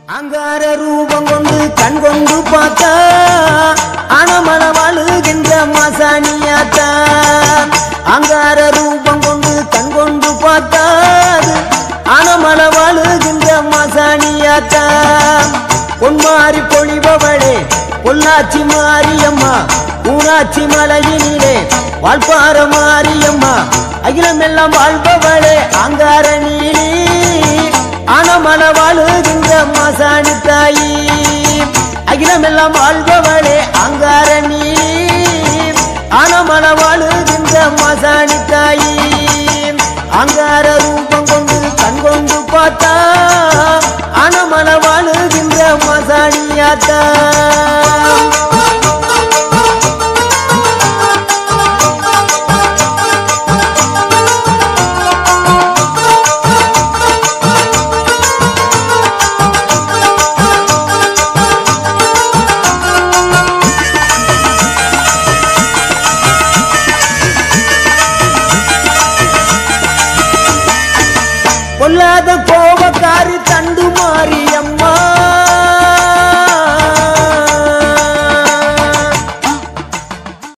அங்கார ரூபம் கொண்டு கண் கொண்டு பார்த்தா அனமல வாழுகின்ற மாசாணியாத்தா அங்கார ரூபம் கொண்டு கண் கொண்டு பார்த்தா அனமல வாழுகின்ற மாசாணியாத்தா பொன்மாரி பொழிபவளே பொள்ளாச்சி மாரியம்மா ஊராட்சி மலையினிலே வாழ்பார மாரியம்மா அகிலமெல்லாம் வாழ்பவளே அங்கார நீலி ஆனமல வாழுகின்ற மாசாணி தாயி அகிலமெல்லாம் வாழ்பவளே அங்கார நீலி ஆனமல வாழுகின்ற மாசாணி தாயி அங்கார ரூபம் கொண்டு கண் கொண்டு பார்த்தா ஆனமல வாழுகின்ற மாசாணியாத்தா பொல்லாத கோபக்காரி தண்டு மாறிய